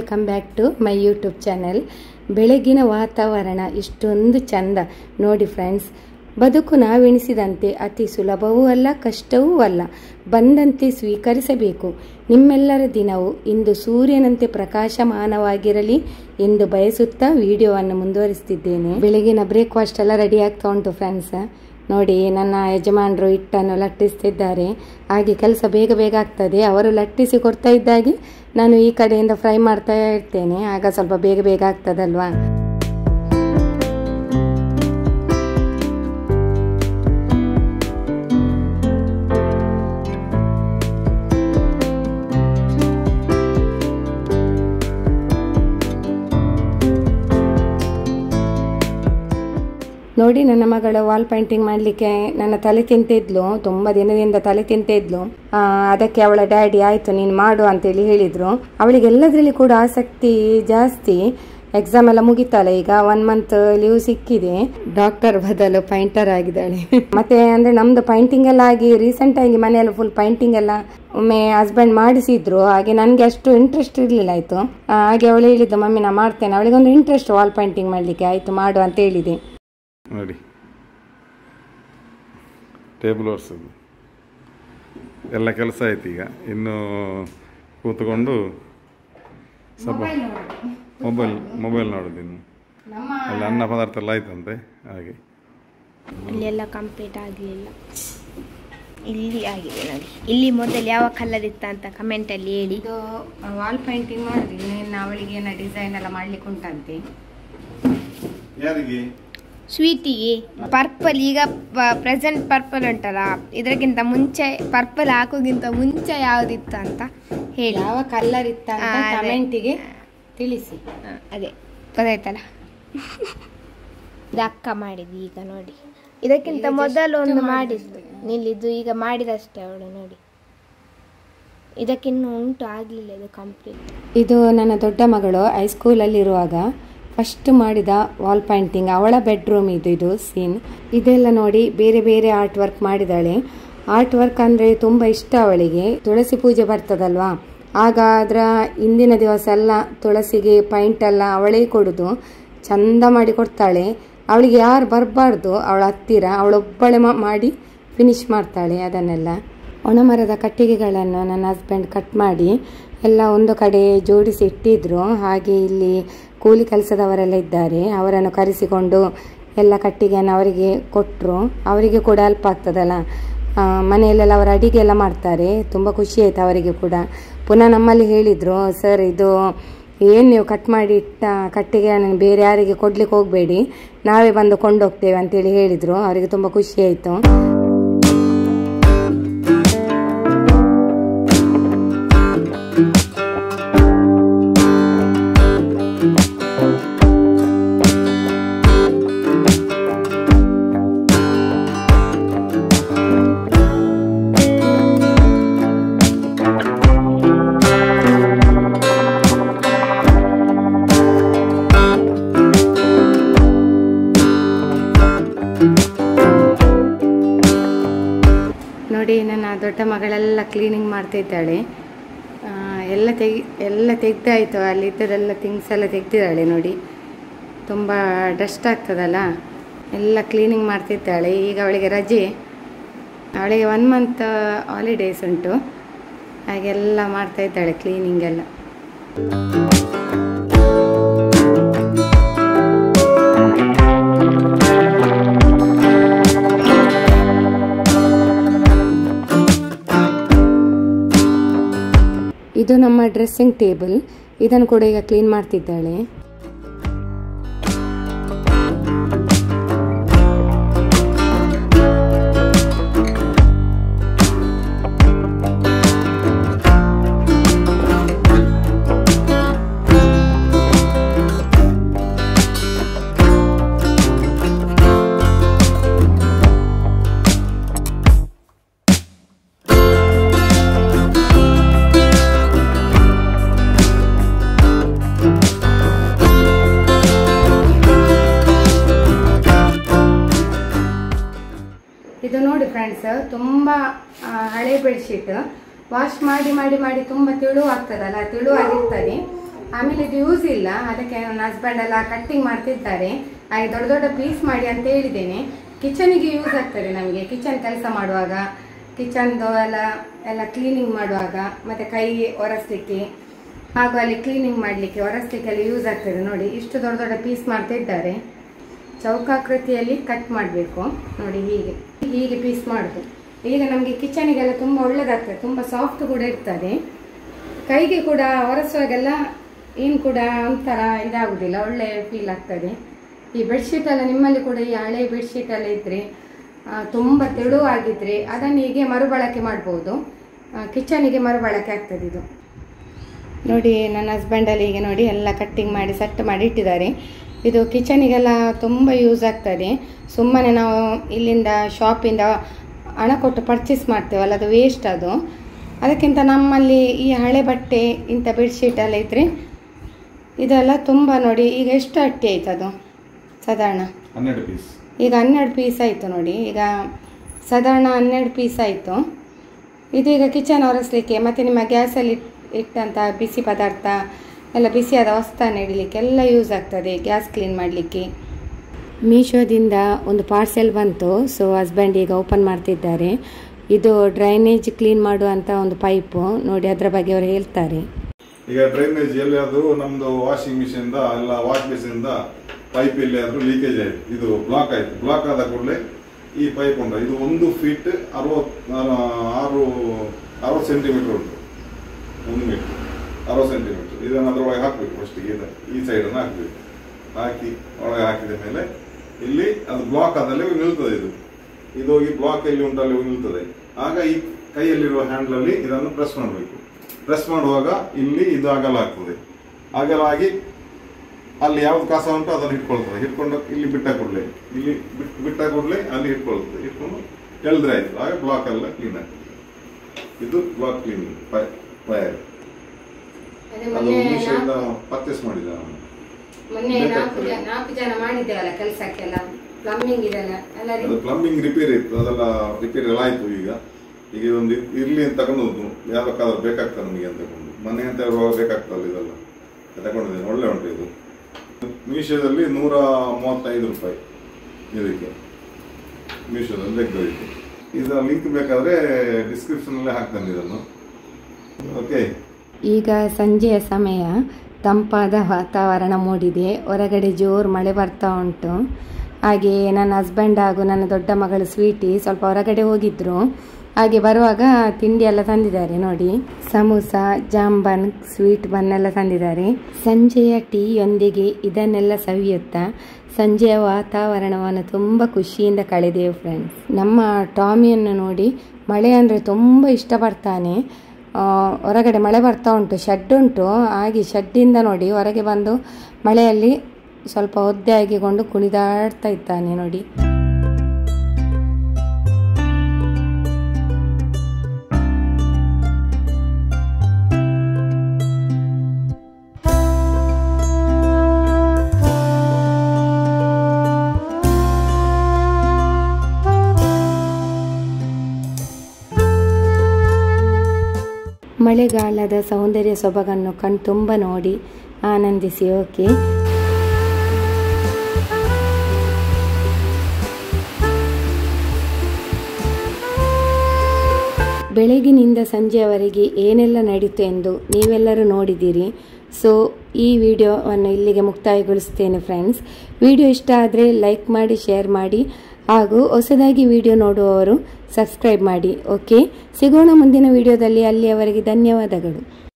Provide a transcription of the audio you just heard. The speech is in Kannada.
Welcome back to my YouTube channel ಬೆಳಗಿನ ವಾತಾವರಣ ಇಷ್ಟೊಂದು ಚಂದ ನೋಡಿ ಫ್ರೆಂಡ್ಸ್ ಬದುಕು ನಾವೆಣಿಸಿದಂತೆ ಅತಿ ಸುಲಭವೂ ಅಲ್ಲ ಕಷ್ಟವೂ ಅಲ್ಲ ಬಂದಂತೆ ಸ್ವೀಕರಿಸಬೇಕು ನಿಮ್ಮೆಲ್ಲರ ದಿನವು ಇಂದು ಸೂರ್ಯನಂತೆ ಪ್ರಕಾಶಮಾನವಾಗಿರಲಿ ಎಂದು ಬಯಸುತ್ತಾ ವಿಡಿಯೋವನ್ನು ಮುಂದುವರಿಸ್ತಿದ್ದೇನೆ ಬೆಳಗಿನ ಬ್ರೇಕ್ಫಾಸ್ಟ್ ಎಲ್ಲ ರೆಡಿ ಆಗ್ತಾ ಉಂಟು ಫ್ರೆಂಡ್ಸ್ ನೋಡಿ ನನ್ನ ಯಜಮಾನರು ಹಿಟ್ಟನ್ನು ಲಟ್ಟಿಸ್ತಿದ್ದಾರೆ ಹಾಗೆ ಕೆಲಸ ಬೇಗ ಬೇಗ ಆಗ್ತದೆ ಅವರು ಲಟ್ಟಿಸಿ ಕೊಡ್ತಾ ಇದ್ದಾಗೆ ನಾನು ಈ ಕಡೆಯಿಂದ ಫ್ರೈ ಮಾಡ್ತಾ ಇರ್ತೇನೆ ಆಗ ಸ್ವಲ್ಪ ಬೇಗ ಬೇಗ ಆಗ್ತದಲ್ವಾ ನೋಡಿ ನನ್ನ ಮಗಳು ವಾಲ್ ಪೇಂಟಿಂಗ್ ಮಾಡಲಿಕ್ಕೆ ನನ್ನ ತಲೆ ತಿಂತಿದ್ಲು ತುಂಬ ದಿನದಿಂದ ತಲೆ ತಿಂತಿದ್ಲು ಆ, ಅದಕ್ಕೆ ಅವಳ ಡ್ಯಾಡಿ ಆಯಿತು ನೀನು ಮಾಡು ಅಂತೇಳಿ ಹೇಳಿದರು ಅವಳಿಗೆ ಎಲ್ಲದರಲ್ಲಿ ಕೂಡ ಆಸಕ್ತಿ ಜಾಸ್ತಿ ಎಕ್ಸಾಮ್ ಎಲ್ಲ ಮುಗಿತಲ್ಲ ಈಗ ಒನ್ ಮಂತ್ ಲೀವ್ ಸಿಕ್ಕಿದೆ ಡಾಕ್ಟರ್ ಬದಲು ಪೈಂಟರ್ ಆಗಿದ್ದಾಳೆ ಮತ್ತೆ ಅಂದ್ರೆ ನಮ್ದು ಪೈಂಟಿಂಗ್ ಎಲ್ಲ ಆಗಿ ರೀಸೆಂಟ್ ಆಗಿ ಮನೆಯಲ್ಲ ಫುಲ್ ಪೈಂಟಿಂಗ್ ಎಲ್ಲ ಒಮ್ಮೆ ಹಸ್ಬೆಂಡ್ ಮಾಡಿಸಿದ್ರು ಹಾಗೆ ನನಗೆ ಅಷ್ಟು ಇಂಟ್ರೆಸ್ಟ್ ಇರಲಿಲ್ಲ ಆಯ್ತು ಆ, ಹಾಗೆ ಅವಳು ಹೇಳಿದ್ದು ಮಮ್ಮಿ ನಾ ಮಾಡ್ತೇನೆ ಅವಳಿಗೆ ಒಂದು ಇಂಟ್ರೆಸ್ಟ್ ವಾಲ್ ಪೇಂಟಿಂಗ್ ಮಾಡಲಿಕ್ಕೆ ಆಯ್ತು ಮಾಡು ಅಂತ ಹೇಳಿದೆ ನೋಡಿ ಟೇಬಲ್ ಒರೆಸೋದು ಎಲ್ಲ ಕೆಲಸ ಆಯ್ತು ಈಗ ಇನ್ನು ಕೂತ್ಕೊಂಡು ಸ್ವಲ್ಪ ಮೊಬೈಲ್ ಮೊಬೈಲ್ ನೋಡೋದು ಇನ್ನು ಅಲ್ಲಿ ಅನ್ನ ಪದಾರ್ಥ ಎಲ್ಲ ಆಯ್ತಂತೆ ಹಾಗೆ ಇಲ್ಲೆಲ್ಲ ಕಂಪ್ಲೀಟ್ ಆಗಲಿಲ್ಲ ಇಲ್ಲಿ ಆಗಿದೆ ನೋಡಿ ಇಲ್ಲಿ ಮೊದಲು ಯಾವ ಕಲರ್ ಇತ್ತ ಅಂತ ಕಮೆಂಟಲ್ಲಿ ಹೇಳಿ ಇದು ವಾಲ್ ಪೇಂಟಿಂಗ್ ಮಾಡಿದ್ವಿ ಇನ್ನು ಅವಳಿಗೆ ಏನೋ ಡಿಸೈನ್ ಎಲ್ಲ ಮಾಡ್ಲಿಕ್ಕೆ ಉಂಟಂತೆ ಯಾರಿಗೆ ಸ್ವೀಟಿಗೆ ಪರ್ಪಲ್ ಈಗ ಪ್ರೆಸೆಂಟ್ ಪರ್ಪಲ್ ಉಂಟಲ್ಲ ಇದಕ್ಕಿಂತ ಮುಂಚೆ ಪರ್ಪಲ್ ಹಾಕೋಕ್ಕಿಂತ ಮುಂಚೆ ಯಾವ್ದಿತ್ತು ಅಂತ ಹೇಳಿ ಯಾವ ಕಲರ್ ಇತ್ತ ಆ, ಅಂತ ಅದೇ. ಕಮೆಂಟಿಗೆ ತಿಳಿಸಿ ಹ, ಅದೇ ಗೊತ್ತಾಯ್ತಲ್ಲ ಇದು ಅಕ್ಕ ಮಾಡಿದ್ದು ಈಗ ನೋಡಿ ಇದಕ್ಕಿಂತ ಮೊದಲು ಒಂದು ಮಾಡಿದ್ದು ನಿಲ್ಲಿದ್ದು ಈಗ ಮಾಡಿದಷ್ಟೇ ಅವಳು ನೋಡಿ ಇದಕ್ಕಿನ್ನು ಉಂಟು ಆಗಲಿಲ್ಲ ಇದು ಕಂಪ್ಲೀಟ್ ಇದು ನನ್ನ ದೊಡ್ಡ ಮಗಳು ಹೈಸ್ಕೂಲಲ್ಲಿರುವಾಗ ಫಸ್ಟ್ ಮಾಡಿದ ವಾಲ್ ಪೇಂಟಿಂಗ್ ಅವಳ ಬೆಡ್ರೂಮ್ ಇದು ಇದು ಸೀನ್ ಇದೆಲ್ಲ ನೋಡಿ ಬೇರೆ ಬೇರೆ ಆರ್ಟ್ ವರ್ಕ್ ಮಾಡಿದಾಳೆ ಆರ್ಟ್ ವರ್ಕ್ ಅಂದರೆ ತುಂಬ ಇಷ್ಟ ಅವಳಿಗೆ ತುಳಸಿ ಪೂಜೆ ಬರ್ತದಲ್ವಾ ಆಗ ಅದರ ಇಂದಿನ ದಿವಸ ಎಲ್ಲ ತುಳಸಿಗೆ ಪೈಂಟ್ ಎಲ್ಲ ಅವಳೇ ಕೊಡೋದು ಚಂದ ಮಾಡಿ ಕೊಡ್ತಾಳೆ ಅವಳಿಗೆ ಯಾರು ಬರಬಾರ್ದು ಅವಳ ಹತ್ತಿರ ಅವಳೊಬ್ಬಳೆ ಮಾ- ಮಾಡಿ ಫಿನಿಶ್ ಮಾಡ್ತಾಳೆ ಅದನ್ನೆಲ್ಲ ಒಣಮರದ ಕಟ್ಟಿಗೆಗಳನ್ನು ನನ್ನ ಹಸ್ಬೆಂಡ್ ಕಟ್ ಮಾಡಿ ಎಲ್ಲ ಒಂದು ಕಡೆ ಜೋಡಿಸಿ ಇಟ್ಟಿದ್ರು ಹಾಗೆ ಇಲ್ಲಿ ಕೂಲಿ ಕೆಲಸದವರೆಲ್ಲ ಇದ್ದಾರೆ ಅವರನ್ನು ಕರೆಸಿಕೊಂಡು ಎಲ್ಲ ಕಟ್ಟಿಗೆಯನ್ನು ಅವರಿಗೆ ಕೊಟ್ಟರು ಅವರಿಗೆ ಕೂಡ ಹೆಲ್ಪ್ ಆಗ್ತದಲ್ಲ ಆ, ಮನೆಯಲ್ಲೆಲ್ಲ ಅವರು ಅಡಿಗೆ ಎಲ್ಲ ಮಾಡ್ತಾರೆ ತುಂಬ ಖುಷಿ ಆಯ್ತು ಅವರಿಗೆ ಕೂಡ ಪುನಃ ನಮ್ಮಲ್ಲಿ ಹೇಳಿದರು ಸರ್ ಇದು ಏನು ನೀವು ಕಟ್ ಮಾಡಿ ಇಟ್ಟ ಕಟ್ಟಿಗೆಯನ್ನು ಬೇರೆ ಯಾರಿಗೆ ಕೊಡ್ಲಿಕ್ಕೆ ಹೋಗಬೇಡಿ ನಾವೇ ಬಂದು ಕೊಂಡೋಗ್ತೇವೆ ಅಂತೇಳಿ ಹೇಳಿದರು ಅವರಿಗೆ ತುಂಬ ಖುಷಿ ಆಯಿತು ನೋಡಿ ನನ್ನ ದೊಡ್ಡ ಮಗಳೆಲ್ಲ ಕ್ಲೀನಿಂಗ್ ಮಾಡ್ತಾ ಇದ್ದಾಳೆ ಆ, ಎಲ್ಲ ತೆಗಿ ಎಲ್ಲ ತೆಗ್ದಾಯಿತು ಅಲ್ಲಿದ್ದರೆಲ್ಲ ಥಿಂಗ್ಸ್ ಎಲ್ಲ ತೆಗ್ದಿದ್ದಾಳೆ ನೋಡಿ ತುಂಬ ಡಸ್ಟ್ ಆಗ್ತದಲ್ಲ ಎಲ್ಲ ಕ್ಲೀನಿಂಗ್ ಮಾಡ್ತಿದ್ದಾಳೆ ಈಗ ಅವಳಿಗೆ ರಜೆ ಅವಳಿಗೆ ಒನ್ ಮಂತ್ ಹಾಲಿಡೇಸ್ ಉಂಟು ಹಾಗೆಲ್ಲ ಮಾಡ್ತಾ ಇದ್ದಾಳೆ ಕ್ಲೀನಿಂಗ್ ಎಲ್ಲ ಇದು ನಮ್ಮ ಡ್ರೆಸ್ಸಿಂಗ್ ಟೇಬಲ್ ಇದನ್ನು ಕೂಡ ಈಗ ಕ್ಲೀನ್ ಮಾಡ್ತಿದ್ದಾಳೆ ಇದು ನೋಡಿ ಫ್ರೆಂಡ್ಸ್ ತುಂಬ ಆ, ಹಳೆ ಬೆಡ್ಶೀಟ್ ವಾಶ್ ಮಾಡಿ ಮಾಡಿ ಮಾಡಿ ತುಂಬ ತೆಳು ಆಗ್ತದಲ್ಲ ತೆಳು ಆಗಿರ್ತದೆ ಆಮೇಲೆ ಇದು ಯೂಸ್ ಇಲ್ಲ ಅದಕ್ಕೆ ನನ್ನ ಹಸ್ಬೆಂಡ್ ಎಲ್ಲ ಕಟ್ಟಿಂಗ್ ಮಾಡ್ತಿದ್ದಾರೆ ಹಾಗೆ ದೊಡ್ಡ ದೊಡ್ಡ ಪೀಸ್ ಮಾಡಿ ಅಂತ ಹೇಳಿದ್ದೇನೆ ಕಿಚನಿಗೆ ಯೂಸ್ ಆಗ್ತದೆ ನಮಗೆ ಕಿಚನ್ ಕೆಲಸ ಮಾಡುವಾಗ ಕಿಚನ್ದು ಎಲ್ಲ ಎಲ್ಲ ಕ್ಲೀನಿಂಗ್ ಮಾಡುವಾಗ ಮತ್ತೆ ಕೈ ಒರೆಸ್ಲಿಕ್ಕೆ ಹಾಗೂ ಅಲ್ಲಿ ಕ್ಲೀನಿಂಗ್ ಮಾಡಲಿಕ್ಕೆ ಒರೆಸ್ಲಿಕ್ಕೆ ಎಲ್ಲ ಯೂಸ್ ಆಗ್ತದೆ ನೋಡಿ ಇಷ್ಟು ದೊಡ್ಡ ದೊಡ್ಡ ಪೀಸ್ ಮಾಡ್ತಿದ್ದಾರೆ ಚೌಕಾಕೃತಿಯಲ್ಲಿ ಕಟ್ ಮಾಡಬೇಕು ನೋಡಿ ಹೀಗೆ ಹೀಗೆ ಪೀಸ್ ಮಾಡೋದು ಈಗ ನಮಗೆ ಕಿಚನಿಗೆಲ್ಲ ತುಂಬ ಒಳ್ಳೆದಾಗ್ತದೆ ತುಂಬ ಸಾಫ್ಟ್ ಕೂಡ ಇರ್ತದೆ ಕೈಗೆ ಕೂಡ ಒರೆಸುವಾಗೆಲ್ಲ ಏನು ಕೂಡ ಒಂಥರ ಇದಾಗುದಿಲ್ಲ ಒಳ್ಳೆ ಫೀಲ್ ಆಗ್ತದೆ ಈ ಬೆಡ್ಶೀಟ್ ಎಲ್ಲ ನಿಮ್ಮಲ್ಲಿ ಕೂಡ ಈ ಹಳೆ ಬೆಡ್ಶೀಟ್ ಎಲ್ಲ ಇದ್ರೆ ಆ, ತುಂಬ ತೆಳುವಾಗಿದ್ರೆ ಅದನ್ನು ಹೀಗೆ ಮರುಬಳಕೆ ಮಾಡ್ಬೋದು ಕಿಚನಿಗೆ ಮರುಬಳಕೆ ಆಗ್ತದೆ ಇದು ನೋಡಿ ನನ್ನ ಹಸ್ಬೆಂಡಲ್ಲಿ ಈಗ ನೋಡಿ ಎಲ್ಲ ಕಟ್ಟಿಂಗ್ ಮಾಡಿ ಸೆಟ್ ಮಾಡಿ ಇಟ್ಟಿದ್ದಾರೆ ಇದು ಕಿಚನಿಗೆಲ್ಲ ತುಂಬ ಯೂಸ್ ಆಗ್ತದೆ ಸುಮ್ಮನೆ ನಾವು ಇಲ್ಲಿಂದ ಶಾಪಿಂದ ಹಣ ಕೊಟ್ಟು ಪರ್ಚೇಸ್ ಮಾಡ್ತೇವಲ್ಲ ಅದು ವೇಸ್ಟ್ ಅದು ಅದಕ್ಕಿಂತ ನಮ್ಮಲ್ಲಿ ಈ ಹಳೆ ಬಟ್ಟೆ ಇಂಥ ಬೆಡ್ಶೀಟ್ ಎಲ್ಲ ಇದ್ದರೆ ಇದೆಲ್ಲ ತುಂಬ ನೋಡಿ ಈಗ ಎಷ್ಟು ಅಟ್ಟಿ ಆಯ್ತು ಅದು ಸಾಧಾರಣ ಹನ್ನೆರಡು ಪೀಸ್ ಈಗ ಹನ್ನೆರಡು ಪೀಸ್ ಆಯಿತು ನೋಡಿ ಈಗ ಸಾಧಾರಣ ಹನ್ನೆರಡು ಪೀಸ್ ಆಯಿತು ಇದು ಈಗ ಕಿಚನ್ ಒರೆಸ್ಲಿಕ್ಕೆ ಮತ್ತು ನಿಮ್ಮ ಗ್ಯಾಸಲ್ಲಿ ಇಟ್ಟಂಥ ಬಿಸಿ ಪದಾರ್ಥ ಎಲ್ಲ ಬಿಸಿಯಾದ ವಸ್ತಾನ ಇಡಲಿಕ್ಕೆ ಎಲ್ಲ ಯೂಸ್ ಆಗ್ತದೆ ಗ್ಯಾಸ್ ಕ್ಲೀನ್ ಮಾಡಲಿಕ್ಕೆ ಮೀಶೋದಿಂದ ಒಂದು ಪಾರ್ಸೆಲ್ ಬಂತು ಸೊ ಹಸ್ಬೆಂಡ್ ಈಗ ಓಪನ್ ಮಾಡ್ತಿದ್ದಾರೆ ಇದು ಡ್ರೈನೇಜ್ ಕ್ಲೀನ್ ಮಾಡುವಂಥ ಒಂದು ಪೈಪು ನೋಡಿ ಅದರ ಬಗ್ಗೆ ಅವರು ಹೇಳ್ತಾರೆ ಈಗ ಡ್ರೈನೇಜ್ ಎಲ್ಲಿಯಾದ್ರೂ ನಮ್ದು ವಾಷಿಂಗ್ ಮಿಷಿನ್ ಎಲ್ಲ ವಾಶ್ ಬೇಸಿಂದ ಪೈಪ್ ಎಲ್ಲಿಯಾದ್ರೂ ಲೀಕೇಜ್ ಆಯ್ತು ಇದು ಬ್ಲಾಕ್ ಆಯ್ತು ಬ್ಲಾಕ್ ಆದ ಕೂಡಲೇ ಈ ಪೈಪ್ ಉಂಟು ಇದು ಒಂದು ಫೀಟ್ ಅರವತ್ ಆರು ಅರವತ್ತು ಸೆಂಟಿಮೀಟರ್ ಉಂಟು ಒಂದು ಮೀಟರ್ ಅರವತ್ತು ಸೆಂಟಿಮೀಟರ್ ಇದನ್ನು ಅದರೊಳಗೆ ಹಾಕಬೇಕು ಫಸ್ಟಿಗೆ ಇದು ಈ ಸೈಡನ್ನು ಹಾಕಬೇಕು ಹಾಕಿ ಒಳಗೆ ಹಾಕಿದ ಮೇಲೆ ಇಲ್ಲಿ ಅದು ಬ್ಲಾಕ್ ಆದಲ್ಲಿ ನಿಲ್ತದೆ ಇದು ಇದು ಹೋಗಿ ಬ್ಲಾಕ್ ಎಲ್ಲಿ ಉಂಟು ಅಲ್ಲಿ ಹೋಗಿ ನಿಲ್ತದೆ ಆಗ ಈ ಕೈಯಲ್ಲಿರುವ ಹ್ಯಾಂಡ್ಲಲ್ಲಿ ಇದನ್ನು ಪ್ರೆಸ್ ಮಾಡಬೇಕು ಪ್ರೆಸ್ ಮಾಡುವಾಗ ಇಲ್ಲಿ ಇದು ಅಗಲ ಆಗ್ತದೆ ಅಗಲ ಆಗಿ ಅಲ್ಲಿ ಯಾವ್ದು ಕಸ ಉಂಟು ಅದನ್ನು ಹಿಡ್ಕೊಳ್ತದೆ ಹಿಡ್ಕೊಂಡು ಇಲ್ಲಿ ಬಿಟ್ಟ ಕೂಡಲೇ ಇಲ್ಲಿ ಬಿಟ್- ಬಿಟ್ಟ ಕೂಡಲೇ ಅಲ್ಲಿ ಹಿಡ್ಕೊಳ್ತದೆ ಹಿಡ್ಕೊಂಡು ಎಳೆದ್ರೆ ಆಯ್ತು ಆಗ ಬ್ಲಾಕ್ ಎಲ್ಲ ಕ್ಲೀನ್ ಆಗ್ತದೆ ಇದು ಬ್ಲಾಕ್ ಕ್ಲೀನಿಂಗ್ ವಯರ್ ಅದು ಮೀಶೋದಿಂದ ಪರ್ಚೇಸ್ ಮಾಡಿದ ನಾನು ಮೊನ್ನೆ ನಾಲ್ಕು ಜನ ನಾಲ್ಕು ಜನ ಮಾಡಿದ್ದೇವಲ್ಲ ಕೆಲಸಕ್ಕೆಲ್ಲ ಪ್ಲಂಬಿಂಗ್ ಇದೆಲ್ಲ ಎಲ್ಲ ಅದು ಪ್ಲಂಬಿಂಗ್ ರಿಪೇರಿ ಇತ್ತು ಅದೆಲ್ಲ ರಿಪೇರಿ ಎಲ್ಲ ಆಯ್ತು ಈಗ ಈಗ ಇದೊಂದು ಇರ್- ಇರ್ಲಿ ಅಂತ ತಗೊಂಡು ಯಾವ್ದಕ್ಕಾದ್ರೂ ಬೇಕಾಗ್ತದೆ ನಮಗೆ ಅಂತ ತಗೊಂಡು ಮನೆ ಅಂತ ಇರುವಾಗ ಬೇಕಾಗ್ತಲ್ಲ ಇದೆಲ್ಲ ತಗೊಂಡಿದ್ದೇನೆ ಒಳ್ಳೆ ಉಂಟು ಇದು ಮೀಶೋದಲ್ಲಿ ನೂರ ಮೂವತ್ತೈದು ರೂಪಾಯಿ ಇದಕ್ಕೆ ಮೀಶೋದಲ್ಲಿ ಲೆಕ್ಕದಕ್ಕೆ ಇದರ ಲಿಂಕ್ ಬೇಕಾದ್ರೆ ಡಿಸ್ಕ್ರಿಪ್ಷನ್ ಅಲ್ಲೇ ಹಾಕ್ತೇನೆ ಇದನ್ನು ಓಕೆ ಈಗ ಸಂಜೆಯ ಸಮಯ ತಂಪಾದ ವಾತಾವರಣ ಮೂಡಿದೆ ಹೊರಗಡೆ ಜೋರು ಮಳೆ ಬರ್ತಾ ಉಂಟು ಹಾಗೆ ನನ್ನ ಹಸ್ಬೆಂಡ್ ಹಾಗೂ ನನ್ನ ದೊಡ್ಡ ಮಗಳು ಸ್ವೀಟಿ ಸ್ವಲ್ಪ ಹೊರಗಡೆ ಹೋಗಿದ್ರು ಹಾಗೆ ಬರುವಾಗ ತಿಂಡಿ ಎಲ್ಲ ತಂದಿದ್ದಾರೆ ನೋಡಿ ಸಮೋಸ ಜಾಂಬನ್ ಸ್ವೀಟ್ ಬನ್ನೆಲ್ಲ ತಂದಿದ್ದಾರೆ ಸಂಜೆಯ ಟೀಯೊಂದಿಗೆ ಇದನ್ನೆಲ್ಲ ಸವಿಯುತ್ತಾ ಸಂಜೆಯ ವಾತಾವರಣವನ್ನು ತುಂಬ ಖುಷಿಯಿಂದ ಕಳೆದೆವು ಫ್ರೆಂಡ್ಸ್ ನಮ್ಮ ಟಾಮಿಯನ್ನು ನೋಡಿ ಮಳೆ ಅಂದರೆ ತುಂಬ ಇಷ್ಟಪಡ್ತಾನೆ ಆ, ಹೊರಗಡೆ ಮಳೆ ಬರ್ತಾ ಉಂಟು ಶೆಡ್ ಉಂಟು ಹಾಗೆ ಶೆಡ್ಡಿಂದ ನೋಡಿ ಹೊರಗೆ ಬಂದು ಮಳೆಯಲ್ಲಿ ಸ್ವಲ್ಪ ಒದ್ದೆ ಆಗಿಕೊಂಡು ಕುಣಿದಾಡ್ತಾ ಇದ್ದಾನೆ ನೋಡಿ ಮಳೆಗಾಲದ ಸೌಂದರ್ಯ ಸೊಬಗನ್ನು ಕಣ್ತುಂಬ ನೋಡಿ ಆನಂದಿಸಿ ಓಕೆ ಬೆಳಗಿನಿಂದ ಸಂಜೆಯವರೆಗೆ ಏನೆಲ್ಲ ನಡೀತು ಎಂದು ನೀವೆಲ್ಲರೂ ನೋಡಿದ್ದೀರಿ ಸೊ ಈ ವಿಡಿಯೋವನ್ನು ಇಲ್ಲಿಗೆ ಮುಕ್ತಾಯಗೊಳಿಸ್ತೇನೆ ಫ್ರೆಂಡ್ಸ್ ವಿಡಿಯೋ ಇಷ್ಟ ಆದರೆ ಲೈಕ್ ಮಾಡಿ ಶೇರ್ ಮಾಡಿ ಹಾಗೂ ಹೊಸದಾಗಿ ವಿಡಿಯೋ ನೋಡುವವರು ಸಬ್ಸ್ಕ್ರೈಬ್ ಮಾಡಿ ಓಕೆ ಸಿಗೋಣ ಮುಂದಿನ ವಿಡಿಯೋದಲ್ಲಿ ಅಲ್ಲಿಯವರೆಗೆ ಧನ್ಯವಾದಗಳು